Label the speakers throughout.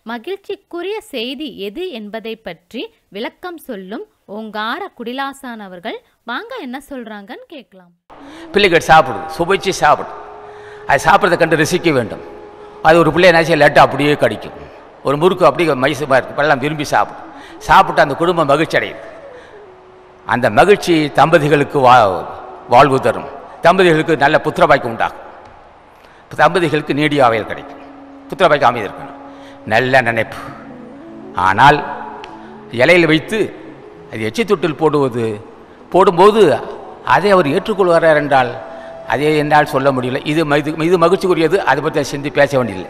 Speaker 1: மகிழ்ச்சிக்குரிய செய்தி எது என்பதை பற்றி விளக்கம் சொல்லும் ஓங்கார குடிலாசான் அவர்கள் வாங்க என்ன சொல்றாங்கன்னு கேட்கலாம்
Speaker 2: பிள்ளைகள் சாப்பிடுது சுவைச்சு சாப்பிடும் அது சாப்பிட்றத கண்டு ரசிக்க வேண்டும் அது ஒரு பிள்ளை என்ன லட்டு அப்படியே கடிக்கும் ஒரு முறுக்கு அப்படியே மைசூர் இருக்கு எல்லாம் விரும்பி சாப்பிடும் சாப்பிட்டு அந்த குடும்பம் மகிழ்ச்சி அடையுது அந்த மகிழ்ச்சி தம்பதிகளுக்கு வா வாழ்வு தரும் தம்பதிகளுக்கு நல்ல புத்திரபாய்க்கு உண்டாகும் தம்பதிகளுக்கு நீடிய ஆவையில் கிடைக்கும் புத்திரபாய்க்கு அமைதி இருக்கணும் நல்ல நினைப்பு ஆனால் இலையில் வைத்து அது எச்சி தொட்டில் போடுவது போடும்போது அதை அவர் ஏற்றுக்கொள்வார் என்றால் அதே என்னால் சொல்ல முடியல இது இது இது மகிழ்ச்சிக்குரியது அதை பற்றி சிந்தி பேச வேண்டியதில்லை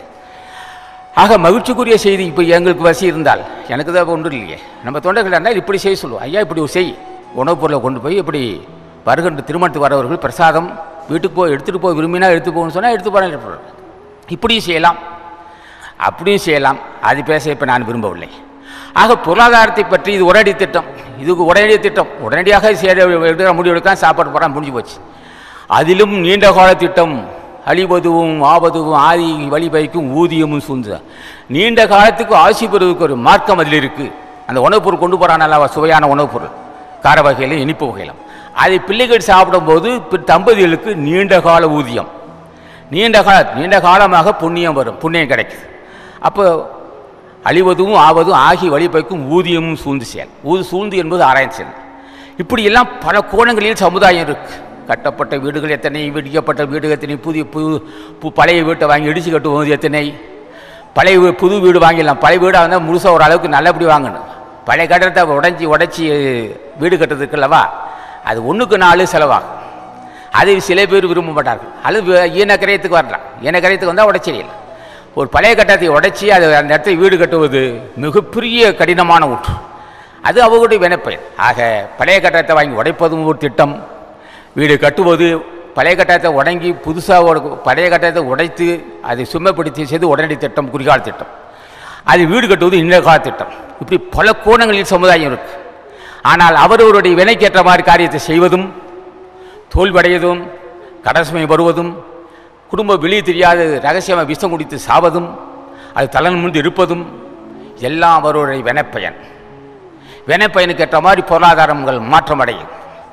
Speaker 2: ஆக மகிழ்ச்சிக்குரிய செய்தி இப்போ எங்களுக்கு வசி இருந்தால் எனக்கு தான் ஒன்றும் இல்லையே நம்ம தொண்டைகள் இருந்தால் இப்படி செய்ய சொல்லுவோம் ஐயா இப்படி ஒரு செய் உணவுப் பொருளை கொண்டு போய் இப்படி வருகின்ற திருமணத்துக்கு வரவர்கள் பிரசாதம் வீட்டுக்கு போய் எடுத்துகிட்டு போய் விரும்பினா எடுத்து போகணும்னு சொன்னால் எடுத்து போகிறேன் இப்படியும் செய்யலாம் அப்படியும் செய்யலாம் அது பேச இப்போ நான் விரும்பவில்லை ஆக பொருளாதாரத்தை பற்றி இது உடனடி திட்டம் இதுக்கு உடனடி திட்டம் உடனடியாக செய்ய எடுக்கிற முடிவு எடுக்கலாம் சாப்பாடு போகிறான் முடிஞ்சு போச்சு அதிலும் நீண்ட கால திட்டம் அழிவதுவும் ஆவதுவும் ஆதி வழிபைக்கும் ஊதியமும் சூழ்ந்த நீண்ட காலத்துக்கு ஆசி பெறுவதற்கு ஒரு மார்க்கம் அதில் இருக்குது அந்த உணவுப் பொருள் கொண்டு போகிறான் நல்லா சுவையான உணவுப் பொருள் கார வகையிலும் இனிப்பு வகையிலும் அதை பிள்ளைகள் சாப்பிடும்போது பி- தம்பதிகளுக்கு நீண்ட கால ஊதியம் நீண்ட கால நீண்ட காலமாக புண்ணியம் வரும் புண்ணியம் கிடைக்குது அப்போ அழிவதும் ஆவதும் ஆகி வழிபைக்கும் ஊதியமும் சூழ்ந்து செயல் ஊது சூழ்ந்து என்பது ஆராய்ச்சி செயல் இப்படியெல்லாம் பல கோணங்களில் சமுதாயம் இருக்கு கட்டப்பட்ட வீடுகள் எத்தனை இடிக்கப்பட்ட வீடு எத்தனை புதிய புது பு- பழைய வீட்டை வாங்கி இடிச்சு கட்டுவது எத்தனை பழைய வீ- புது வீடு வாங்கிடலாம் பழைய வீடாக இருந்தால் முழுசாக ஒரு அளவுக்கு நல்லபடி வாங்கணும் பழைய கட்டடத்தை உடைஞ்சி உடைச்சி வீடு கட்டுறதுக்கு அல்லவா அது ஒன்றுக்கு நாலு செலவாகும் அது சில பேர் விரும்ப மாட்டார்கள் அல்லது வே- ஈன கரையத்துக்கு வரலாம் ஈன கரையத்துக்கு வந்தால் உடைச்சிடலாம் ஒரு பழைய கட்டடத்தை உடைச்சி அது அந்த இடத்துல வீடு கட்டுவது மிகப்பெரிய கடினமான ஒன்று அது அவர்களுடைய வினைப்பயன் ஆக பழைய கட்டடத்தை வாங்கி உடைப்பதும் ஒரு திட்டம் வீடு கட்டுவது பழைய கட்டடத்தை உடங்கி புதுசாக பழைய கட்டடத்தை உடைத்து அதை சுமைப்படுத்தி செய்து உடனடி திட்டம் குறிகால திட்டம் அது வீடு கட்டுவது இன்ன கால திட்டம் இப்படி பல கோணங்களில் சமுதாயம் இருக்கு ஆனால் அவரவருடைய வினைக்கேற்ற மாதிரி காரியத்தை செய்வதும் தோல்வடையதும் கடசுமை வருவதும் குடும்ப வெளியே தெரியாத ரகசியமாக விஷம் குடித்து சாவதும் அது தலன் முன்பு இருப்பதும் எல்லாம் அவருடைய வினைப்பயன் வினைப்பயனுக்கு ஏற்ற மாதிரி பொருளாதாரங்கள் மாற்றமடையும்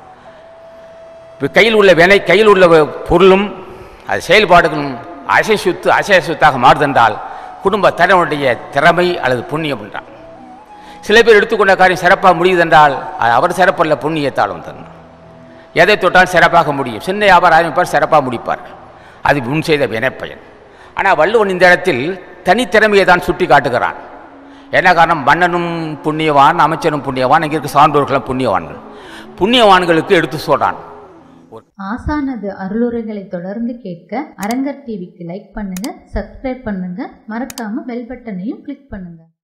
Speaker 2: இப்போ கையில் உள்ள வினை கையில் உள்ள பொருளும் அது செயல்பாடுகளும் அசை சொத்து அசை சொத்தாக மாறுதென்றால் குடும்ப தலைவனுடைய திறமை அல்லது புண்ணியம் என்றான் சில பேர் எடுத்துக்கொண்ட காரியம் சிறப்பாக முடியுதென்றால் அது அவர் சிறப்பல்ல புண்ணியத்தாலும் தரணும் எதை தொட்டால் சிறப்பாக முடியும் சின்ன வியாபாரம் ஆரம்பிப்பார் சிறப்பாக முடிப்பார் அது முன் செய்த வினைப்பயன் ஆனால் வள்ளுவன் இந்த இடத்தில் தனித்திறமையை தான் சுட்டி காட்டுகிறான் என்ன காரணம் மன்னனும் புண்ணியவான் அமைச்சனும் புண்ணியவான் இங்கே இருக்க சான்றோர்களும் புண்ணியவான்கள் புண்ணியவான்களுக்கு எடுத்து சொல்றான்
Speaker 3: ஆசானது அருளுரைகளை தொடர்ந்து கேட்க அரங்கர் டிவிக்கு லைக் பண்ணுங்க சப்ஸ்கிரைப் பண்ணுங்க மறக்காம பெல் பட்டனையும் கிளிக் பண்ணுங்க